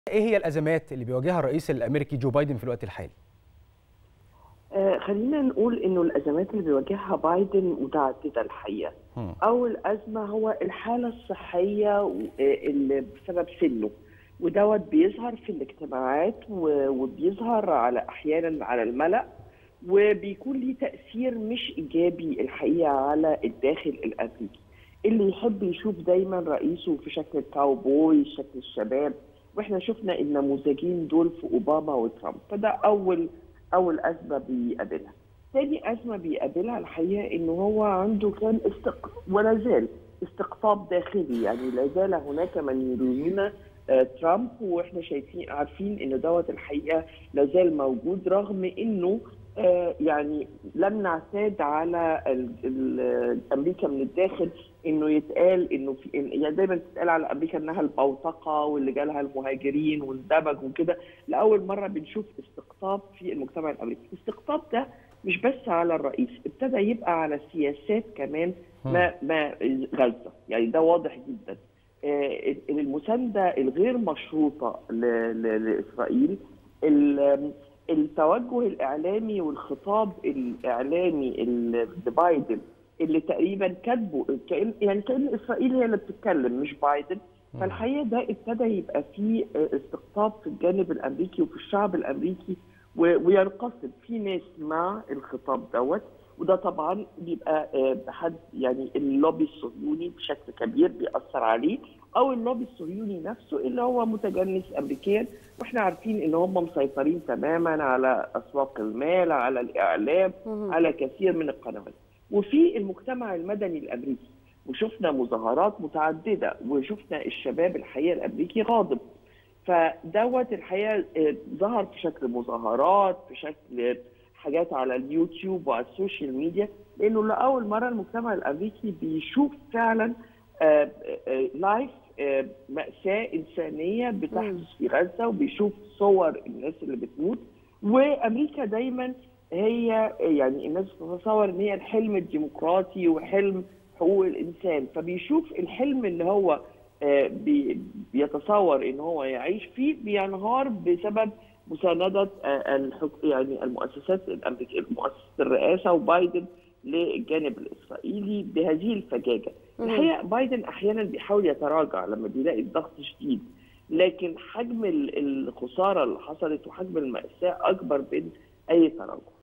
ايه هي الازمات اللي بيواجهها الرئيس الامريكي جو بايدن في الوقت الحالي آه خلينا نقول انه الازمات اللي بيواجهها بايدن متعدده الحقيقه. مم. اول ازمه هو الحاله الصحيه و- آه، اللي بسبب سنه ودوت بيظهر في الاجتماعات و- وبيظهر على احيانا على الملأ وبيكون ليه تاثير مش ايجابي الحقيقه على الداخل الامريكي. اللي يحب يشوف دايما رئيسه في شكل الكاوبوي شكل الشباب واحنا شفنا النموذجين دول في اوباما وترامب فده اول اول ازمه بيقابلها. تاني ازمه بيقابلها الحقيقه انه هو عنده كان استق... ولا زال استقطاب داخلي يعني لا زال هناك من يريدون آه، ترامب واحنا شايفين عارفين ان دوت الحقيقه لا زال موجود رغم انه آه، يعني لم نعتاد على ال- ال- امريكا من الداخل انه يتقال انه في يعني دايما تتقال على امريكا انها البوتقه واللي جالها المهاجرين واندمج وكده لاول مره بنشوف استقطاب في المجتمع الامريكي، الاستقطاب ده مش بس على الرئيس، ابتدى يبقى على السياسات كمان ما ما غزه، يعني ده واضح جدا. آه، المسانده الغير مشروطه ل- ل- لاسرائيل ال- التوجه الاعلامي والخطاب الاعلامي ال- لبايدن اللي تقريبا كاتبه كأن يعني كان اسرائيل هي اللي بتتكلم مش بايدن فالحقيقه ده ابتدى يبقى فيه استقطاب في الجانب الامريكي وفي الشعب الامريكي و- وينقسم في ناس مع الخطاب دوت وده طبعا بيبقى آه، حد يعني اللوبي الصهيوني بشكل كبير بيأثر عليه او اللوبي الصهيوني نفسه اللي هو متجنس امريكيا واحنا عارفين ان هم مسيطرين تماما على اسواق المال على الاعلام على كثير من القنوات وفي المجتمع المدني الامريكي وشفنا مظاهرات متعدده وشفنا الشباب الحقيقه الامريكي غاضب فدوت الحقيقه آه، ظهر في شكل مظاهرات في شكل حاجات على اليوتيوب وعلى السوشيال ميديا لانه لاول مره المجتمع الامريكي بيشوف فعلا آه، آه، لايف آه، مأساة إنسانية بتحدث في غزة وبيشوف صور الناس اللي بتموت وأمريكا دايما هي يعني الناس بتتصور إن هي الحلم الديمقراطي وحلم حقوق الإنسان فبيشوف الحلم اللي هو آه، بي- بيتصور إن هو يعيش فيه بينهار بسبب مساندة آه، الحك... يعني المؤسسات الأمريكية مؤسسة الرئاسة وبايدن للجانب الإسرائيلي بهذه الفجاجة الحقيقه بايدن احيانا بيحاول يتراجع لما بيلاقي الضغط شديد لكن حجم ال- الخساره اللي حصلت وحجم الماساه اكبر من اي تراجع